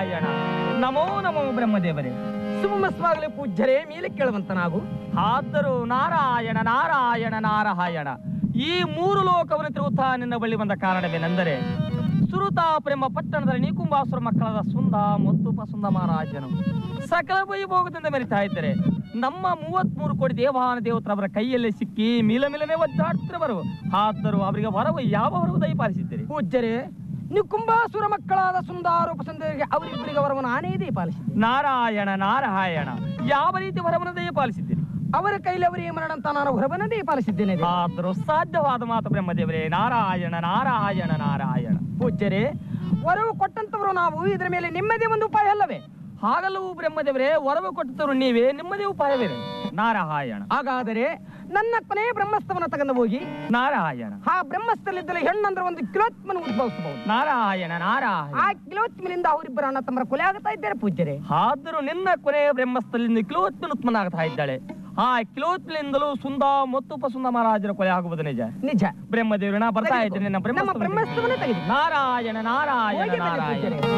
ನಾರಾಯಣ ನಮೋ ನಮೋ ಬ್ರಹ್ಮದೇವರೇ ಸುಮಸ್ವಾಗಲೇ ಪೂಜ್ಯರೇ ಮೇಲೆ ಕೇಳುವಂತನಾಗು ಆದರೂ ನಾರಾಯಣ ನಾರಾಯಣ ನಾರಾಯಣ ಈ ಮೂರು ಲೋಕವನ್ನು ತಿರುಗುತ್ತಾ ನಿನ್ನ ಬಳಿ ಬಂದ ಕಾರಣವೇನೆಂದರೆ ಸುರುತಾಪುರೆಂಬ ಪಟ್ಟಣದಲ್ಲಿ ನಿಕುಂಬಾಸುರ ಮಕ್ಕಳಾದ ಸುಂದ ಮತ್ತು ಪಸುಂದ ಮಹಾರಾಜನು ಸಕಲ ವೈಭೋಗದಿಂದ ಮೆರಿತಾ ಇದ್ದರೆ ನಮ್ಮ ಮೂವತ್ಮೂರು ಕೋಟಿ ದೇವಾನ ದೇವತರವರ ಕೈಯಲ್ಲೇ ಸಿಕ್ಕಿ ಮಿಲ ಮಿಲನೆ ಒದ್ದಾಡ್ತಿರುವರು ಆದರೂ ಅವರಿಗೆ ವರವು ಯಾವ ವರವು ದಯಪಾಲಿಸಿದ್ದೀರಿ ಪೂಜ್ಯರೇ ನೀವು ಕುಂಬಾಸುರ ಮಕ್ಕಳಾದ ಸುಂದಾರೂಪ ಸುಂದರಿಗೆ ಅವರಿಬ್ಬರಿಗೆ ವರವನ್ನು ನಾನೇ ದಯಪಾಲಿಸಿದ್ದೆ ನಾರಾಯಣ ನಾರಾಯಣ ಯಾವ ರೀತಿ ವರವನ್ನು ದಯಪಾಲಿಸಿದ್ದೀರಿ ಅವರ ಕೈಲಿ ಅವರಿಗೆ ಮರಣಂತ ನಾನು ಹೊರಬನ್ನ ದಯಪಾಲಿಸಿದ್ದೇನೆ ದೇವ. ಆದರೂ ಸಾಧ್ಯವಾದ ಮಾತು ಬ್ರಹ್ಮದೇವರೇ ನಾರಾಯಣ ನಾರಾಯಣ ನಾರಾಯಣ ಪೂಜ್ಯರೇ ವರವು ಕೊಟ್ಟಂತವರು ನಾವು ಇದರ ಮೇಲೆ ನಿಮ್ಮದೇ ಒಂದು ಉಪಾಯ ಅಲ್ಲವೇ ಹಾಗಲ್ಲವೂ ಬ್ರಹ್ಮದೇವರೇ ವರವು ಕೊಟ್ಟರು ನೀವೇ ನಿಮ್ಮದೇ ಉಪಾಯವೇನೆ ನಾರಾಯಣ ಹಾಗಾದರೆ ನನ್ನ ಕೊನೆಯ ಬ್ರಹ್ಮಸ್ತವನ್ನ ತಗೊಂಡು ಹೋಗಿ ನಾರಾಯಣ ಆ ಬ್ರಹ್ಮಸ್ಥಲಿದ್ದಲ್ಲಿ ಹೆಣ್ಣಂದ್ರೆ ಒಂದು ಕಿಲೋತ್ಮನ ಉದ್ಭವಿಸಬಹುದು ನಾರಾಯಣ ನಾರಾಯಣ ಆ ಕಿಲೋತ್ಮನಿಂದ ಅವರಿಬ್ಬರ ಅಣ್ಣ ತಮ್ಮರ ಕೊಲೆ ಆಗ್ತಾ ಇದ್ದಾರೆ ಪೂಜ್ಯರೇ ಆದರೂ ನಿನ್ನ ಕೊನೆಯ ಬ್ರಹ್ಮಸ್ಥಲಿಂದ ಕಿಲೋತ್ಮನ ಉತ್ಪನ್ನ ಆಗ್ತಾ ಇದ್ದಾಳೆ ಆ ಕಿಲೋತ್ಮನಿಂದಲೂ ಸುಂದ ಮತ್ತು ಪಸುಂದ ಮಹಾರಾಜರ ಕೊಲೆ ಆಗುವುದು ನಿಜ ನಿಜ ಬ್ರಹ್ಮದೇವರು ನಾ ಬರ್ತಾ ಇದ್ದೇನೆ ನನ್ನ ನಮ್ಮ ಬ್ರಹ್ಮಸ್ಥಲ ಬ್ರಹ್ಮಸ್ತವನ್ನ ತೆಗೆದು ನಾರಾಯಣ ನಾರಾಯಣ ಹೋಗಿ ಬನ್ನಿ ನಾರಾಯಣ ಪೂಜ್ಯರೇ.